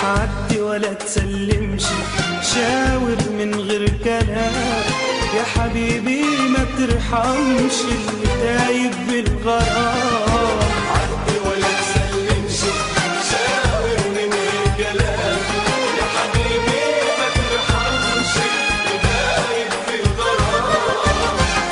عدي ولا تسلمش شاور من غير كلام يا حبيبي ما ترحمش اللي تايب بالغرام عدي ولا تسلمش شاور من غير كلام يا حبيبي ما ترحمش بداية في الغرام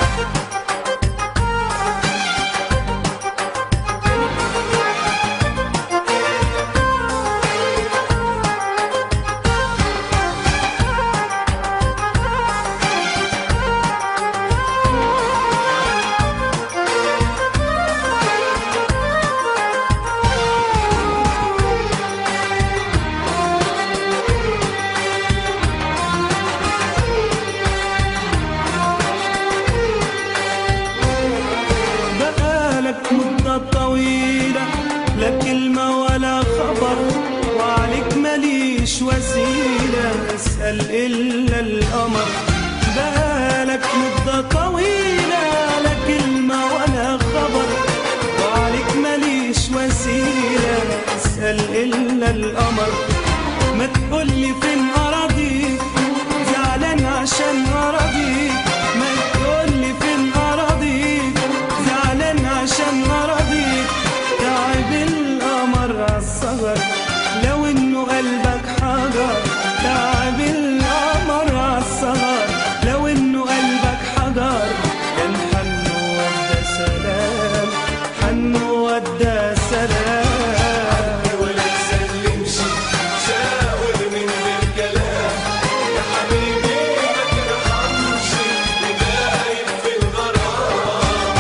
بقالك مدة طويلة لا كلمة ولا خبر وعليك ماليش وسيلة أسأل إلا القمر بقالك مدة طويلة لا كلمة ولا خبر وعليك ماليش وسيلة أسأل إلا القمر ما تقولي فين أراضيك زعلان عشان أراضيك ما تقولي فين أراضيك زعلان عشان أراضيك تعب القمر عالصغر لو إنه قلبك حجر تعب القمر عالصغر لو إنه قلبك حجر كان حنه ودى سلام حنه ودى سلام ولا تسلمش شاور من غير كلام يا حبيبي ما ترحمش بداية في الغرام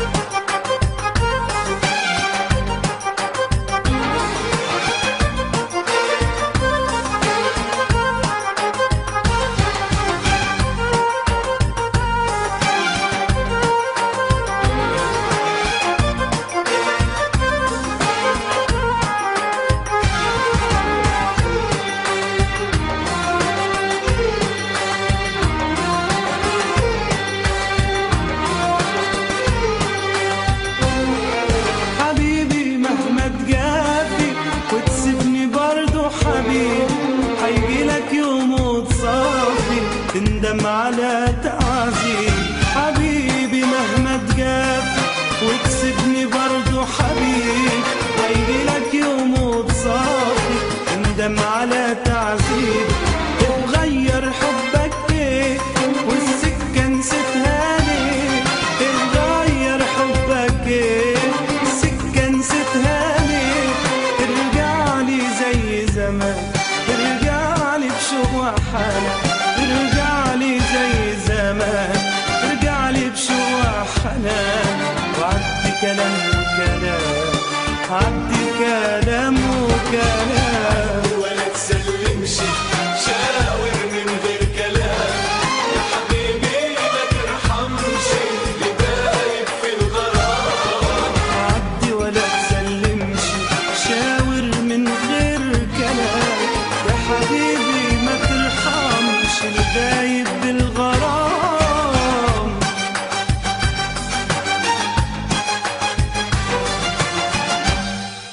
حبيبي مهما تجافي وتسيبني برضو حبيبي هيجيلك يوم وتصافي تندم على تعذيب حبيبي مهما تجافي وتسيبني برضو حبيبي هيجيلك يوم وتصافي تندم على تعذيب اتغير حبك ايه والسكة نسيتها ليه اتغير حبك ايه السكة نسيتها ليه ترجع لي زي زمان ترجع لي بشوق وحنان ترجع لي زي زمان ترجع لي بشوق وحنان وعدي كلام وكلام عدي كلام وكلام ولا تسلمش شاور من غير كلام يا حبيبي ما ترحمش بداية في الغرام عدي ولا تسلمش شاور من غير كلام يا حبيبي ما ترحمش الغايب بالغرام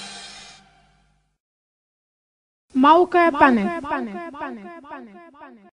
موقع بانل